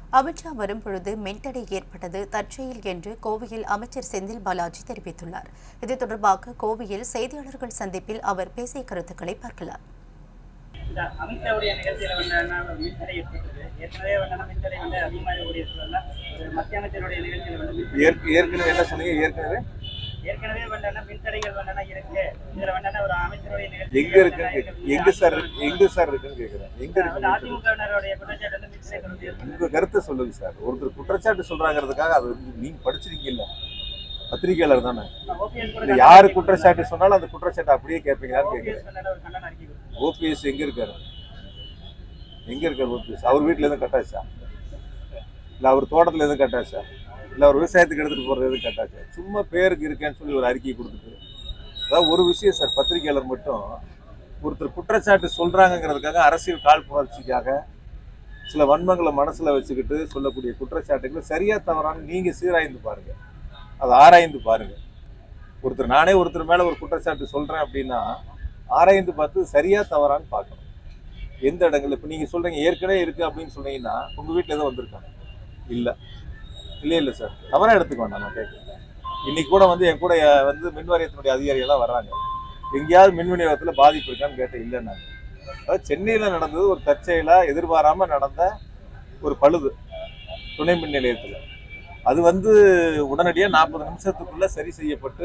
அமித்ஷா வரும்பொழுது மின்தடை ஏற்பட்டது தற்செயல் என்று கோவையில் அமைச்சர் செந்தில் பாலாஜி தெரிவித்துள்ளார் இது தொடர்பாக கோவையில் செய்தியாளர்கள் சந்திப்பில் அவர் பேசிய கருத்துக்களை பார்க்கலாம் இந்த அமித்ஷாவுடைய நிகழ்ச்சியில வந்து மின்தடை ஏற்பட்டது ஏற்கனவே வந்து மின்தடை வந்து அதிகமாக ஓடி இருக்கிறதுல ஒரு மத்திய அமைச்சருடைய நிகழ்ச்சியில வந்து மின்தடை- ஏற்க- ஏற்கனவே என்ன சொன்னீங்க ஏற்கனவே ஏற்கனவே வந்து மின்தடைகள் வந்து இருக்கு இதுல வந்து ஒரு அமைச்சருடைய நிகழ்ச்சி எங்க இருக்கு எங்க சார் இருக்கு? எங்க சார் இருக்குன்னு கேக்குறேன் எங்க இருக்கு மின்தடை? அதிமுகவினருடைய குற்றச்சாட்டு வந்து மின்தடை தொடர்ந்து இருக்கு. உங்க கருத்தை சொல்லுங்க சார் ஒருத்தர் குற்றச்சாட்டு சொல்றாங்கிறதுக்காக அது வந்து நீங்க படிச்சிருக்கீங்கல்ல பத்திரிகையாளர் தானே OPS கூட இல்ல யாரு குற்றச்சாட்டு சொன்னாலும் அந்த குற்றச்சாட்டு அப்படியே கேட்பீங்களான்னு கேக்குறேன் OPS வந்து ஒரு கண்டன அறிக்கை கொடுத்தாரு. ஓபிஎஸ் எங்க இருக்காரு எங்க இருக்காரு ஓபிஎஸ் அவர் வீட்டுல எதுவும் கட்டாச்சா இல்ல அவர் தோட்டத்துல எதுவும் கட்டாச்சா இல்ல அவர் விவசாயத்துக்கு எடுத்துட்டு போறது எதுவும் கட்டாச்சா சும்மா பேருக்கு இருக்கேன்னு சொல்லி ஒரு அறிக்கை கொடுத்துட்டு அதாவது ஒரு விஷயம் சார் பத்திரிகையாளர் மட்டும் ஒருத்தர் குற்றச்சாட்டு சொல்றாங்கங்கிறதுக்காக அரசியல் காழ்ப்புணர்ச்சிக்காக சில வன்மங்களை மனசுல வச்சுக்கிட்டு சொல்லக்கூடிய குற்றச்சாட்டுகளை சரியா தவறான்னு நீங்க சீராய்ந்து பாருங்க அதை ஆராய்ந்து பாருங்க ஒருத்தர் நானே ஒருத்தர் மேல ஒரு குற்றச்சாட்டு சொல்றேன் அப்படின்னா ஆராய்ந்து பார்த்து சரியா தவறான்னு பார்க்கணும் எந்த இடங்கள்ல இப்போ நீங்க சொல்றீங்க ஏற்கனவே இருக்கு அப்படின்னு சொன்னீங்கன்னா உங்க வீட்டுல ஏதோ வந்திருக்காங்க இல்ல இல்ல இல்ல சார் தவறா எடுத்துக்க வேண்டாம் நான் கேட்கிறேன் இன்னைக்கு கூட வந்து என் கூட அஹ், வந்து மின் வாரியத்தினுடைய அதிகாரிகள்லாம் வர்றாங்க எங்கேயாவது மின் விநியோகத்துல பாதிப்பு இருக்கான்னு கேட்டேன் இல்லைன்னா அதாவது சென்னையில நடந்தது ஒரு தற்செயலா எதிர்பாராம நடந்த ஒரு பழுது துணை மின் நிலையத்துல அது வந்து உடனடியாக நாற்பது நிமிஷத்துக்குள்ள சரி செய்யப்பட்டு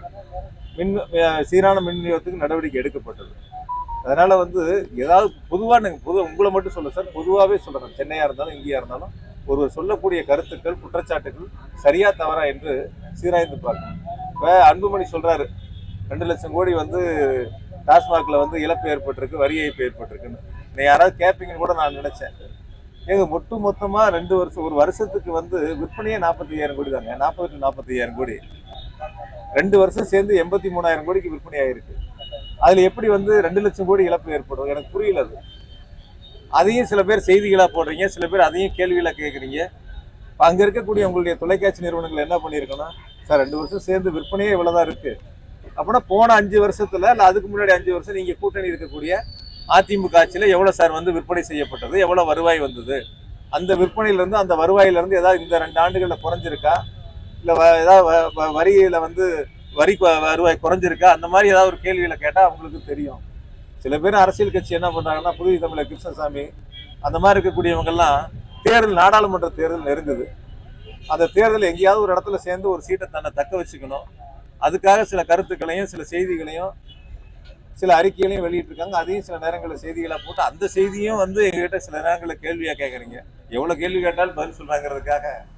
மின் அஹ், சீரான மின் விநியோகத்துக்கு நடவடிக்கை எடுக்கப்பட்டது அதனால வந்து ஏதாவது பொதுவாக நீங்கள் பொது உங்களை மட்டும் சொல்ல சார் பொதுவாகவே சொல்கிறேன் சென்னையாக இருந்தாலும் இங்கேயா இருந்தாலும் ஒருவர் சொல்லக்கூடிய கருத்துக்கள் குற்றச்சாட்டுகள் சரியா தவறா என்று சீராய்ந்து பார்க்கணும் இப்போ அன்புமணி சொல்றாரு ரெண்டு லட்சம் கோடி வந்து டாஸ்மாக்ல வந்து இழப்பு ஏற்பட்டிருக்கு வரி ஏய்ப்பு ஏற்பட்டிருக்குன்னு நீ யாராவது கேட்பீங்கன்னு கூட நான் நினைச்சேன் ஏங்க ஒட்டு மொத்தமா ரெண்டு வருஷம் ஒரு வருஷத்துக்கு வந்து விற்பனையே நாற்பத்தி ஐயாயிரம் கோடி தாங்க நாற்பது டு நாற்பத்தி ஐயாயிரம் கோடி ரெண்டு வருஷம் சேர்ந்து எண்பத்தி மூணாயிரம் கோடிக்கு விற்பனை ஆயிருக்கு அதுல எப்படி வந்து ரெண்டு லட்சம் கோடி இழப்பு ஏற்படும் எனக்கு புரியல அது அதையும் சில பேர் செய்திகளா போடுறீங்க சில பேர் அதையும் கேள்விகளா கேட்குறீங்க அங்க இருக்கக்கூடிய உங்களுடைய தொலைக்காட்சி நிறுவனங்கள் என்ன பண்ணியிருக்கணும் சார் ரெண்டு வருஷம் சேர்ந்து விற்பனையே இவ்வளவுதான் இருக்கு அப்படின்னா போன அஞ்சு வருஷத்துல இல்ல அதுக்கு முன்னாடி அஞ்சு வருஷம் நீங்க கூட்டணி இருக்கக்கூடிய அதிமுக ஆட்சியில எவ்வளவு சார் வந்து விற்பனை செய்யப்பட்டது எவ்வளவு வருவாய் வந்தது அந்த விற்பனையில இருந்து அந்த வருவாயில இருந்து ஏதாவது இந்த ரெண்டு ஆண்டுகள்ல குறைஞ்சிருக்கா இல்ல வ- ஏதாவது வ- வ- வரியில வந்து வரி கு- வருவாய் குறைஞ்சிருக்கா அந்த மாதிரி ஏதாவது ஒரு கேள்விகளை கேட்டா அவங்களுக்கு தெரியும் சில பேர் அரசியல் கட்சி என்ன பண்றாங்கன்னா புதிய தமிழர் கிருஷ்ணசாமி அந்த மாதிரி இருக்கக்கூடியவங்க எல்லாம் தேர்தல் நாடாளுமன்ற தேர்தல் நெருங்குது அந்த தேர்தல் எங்கேயாவது ஒரு இடத்துல சேர்ந்து ஒரு சீட்டை தன்னை தக்க வச்சுக்கணும் அதுக்காக சில கருத்துக்களையும் சில செய்திகளையும் சில அறிக்கைகளையும் வெளியிட்டிருக்காங்க அதையும் சில நேரங்களில் செய்திகளாக போட்டு அந்த செய்தியும் வந்து எங்ககிட்ட சில நேரங்களில் கேள்வியாக கேட்குறீங்க எவ்வளோ கேள்வி கேட்டாலும் பதில் சொல்றாங்கிறதுக்காக